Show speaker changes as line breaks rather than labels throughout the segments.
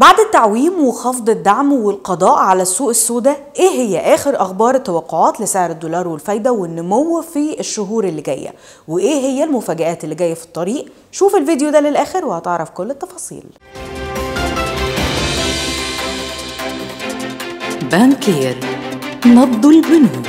بعد التعويم وخفض الدعم والقضاء على السوق السوداء ايه هي اخر اخبار التوقعات لسعر الدولار والفايده والنمو في الشهور اللي جايه وايه هي المفاجآت اللي جايه في الطريق شوف الفيديو ده للاخر وهتعرف كل التفاصيل
بانكير نبض البنوك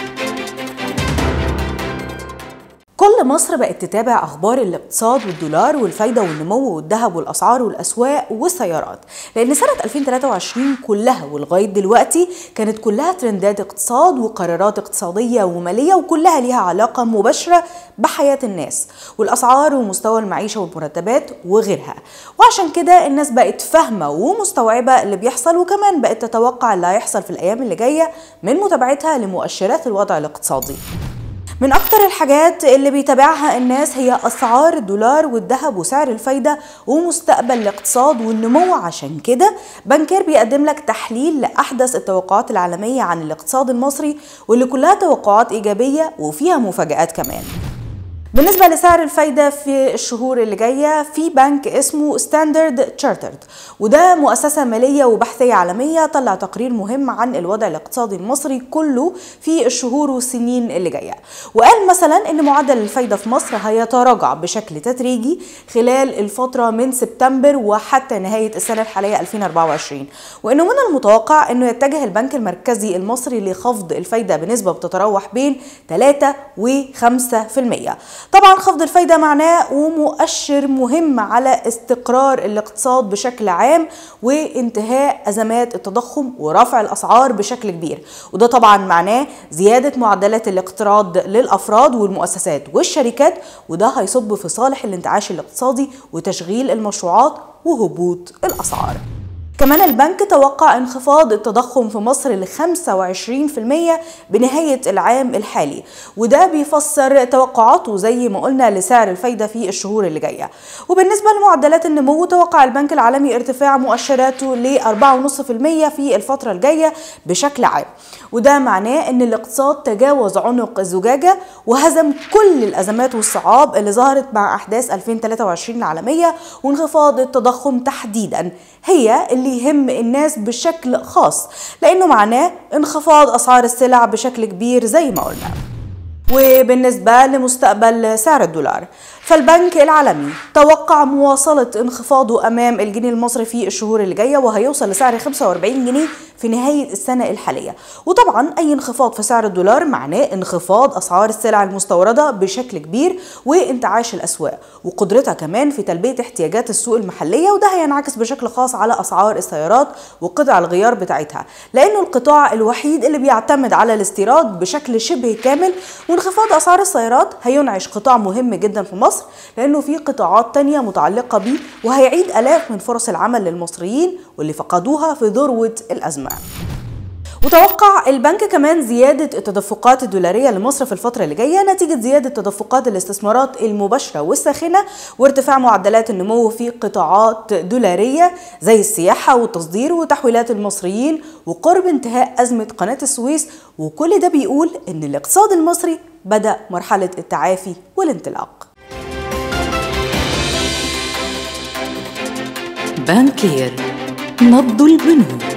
كل مصر بقت تتابع اخبار الاقتصاد والدولار والفايده والنمو والذهب والاسعار والاسواق والسيارات لان سنه 2023 كلها ولغايه دلوقتي كانت كلها ترندات اقتصاد وقرارات اقتصاديه وماليه وكلها ليها علاقه مباشره بحياه الناس والاسعار ومستوى المعيشه والمرتبات وغيرها وعشان كده الناس بقت فاهمه ومستوعبه اللي بيحصل وكمان بقت تتوقع اللي هيحصل في الايام اللي جايه من متابعتها لمؤشرات الوضع الاقتصادي من أكتر الحاجات اللي بيتابعها الناس هي أسعار الدولار والذهب وسعر الفايدة ومستقبل الاقتصاد والنمو عشان كده بنكير بيقدم لك تحليل لأحدث التوقعات العالمية عن الاقتصاد المصري واللي كلها توقعات إيجابية وفيها مفاجآت كمان بالنسبة لسعر الفايدة في الشهور اللي جاية في بنك اسمه ستاندرد تشارترد وده مؤسسة مالية وبحثية عالمية طلع تقرير مهم عن الوضع الاقتصادي المصري كله في الشهور والسنين اللي جاية وقال مثلا ان معدل الفايدة في مصر هيتراجع بشكل تدريجي خلال الفترة من سبتمبر وحتى نهاية السنة الحالية 2024 وانه من المتوقع انه يتجه البنك المركزي المصري لخفض الفايدة بنسبة بتتراوح بين 3 و 5% طبعا خفض الفايدة معناه ومؤشر مهم على استقرار الاقتصاد بشكل عام وانتهاء أزمات التضخم ورفع الأسعار بشكل كبير وده طبعا معناه زيادة معدلات الاقتراض للأفراد والمؤسسات والشركات وده هيصب في صالح الانتعاش الاقتصادي وتشغيل المشروعات وهبوط الأسعار كمان البنك توقع انخفاض التضخم في مصر ل 25% بنهاية العام الحالي وده بيفسر توقعاته زي ما قلنا لسعر الفايدة في الشهور اللي جاية وبالنسبة لمعدلات النمو توقع البنك العالمي ارتفاع مؤشراته ل 4.5% في الفترة الجاية بشكل عام وده معناه ان الاقتصاد تجاوز عنق الزجاجة وهزم كل الأزمات والصعاب اللي ظهرت مع أحداث 2023 العالمية وانخفاض التضخم تحديدا هي اللي يهم الناس بشكل خاص لأنه معناه انخفاض أسعار السلع بشكل كبير زي ما قلنا وبالنسبة لمستقبل سعر الدولار فالبنك العالمي توقع مواصلة انخفاضه أمام الجنيه المصري في الشهور اللي جاية وهيوصل لسعر 45 جنيه في نهاية السنة الحالية وطبعا أي انخفاض في سعر الدولار معناه انخفاض أسعار السلع المستوردة بشكل كبير وانتعاش الأسواق وقدرتها كمان في تلبية احتياجات السوق المحلية وده هينعكس بشكل خاص على أسعار السيارات وقطع الغيار بتاعتها لأنه القطاع الوحيد اللي بيعتمد على الاستيراد بشكل شبه كامل وانخفاض أسعار السيارات هينعش قطاع مهم جدا في مصر لأنه في قطاعات تانية متعلقة بيه وهيعيد آلاف من فرص العمل للمصريين واللي فقدوها في ذروة الأزمة وتوقع البنك كمان زيادة التدفقات الدولارية لمصر في الفترة اللي جاية نتيجة زيادة تدفقات الاستثمارات المباشرة والساخنة وارتفاع معدلات النمو في قطاعات دولارية زي السياحة والتصدير وتحويلات المصريين وقرب انتهاء أزمة قناة السويس وكل ده بيقول إن الاقتصاد المصري بدأ مرحلة التعافي والانطلاق
بانكير نبض البنوك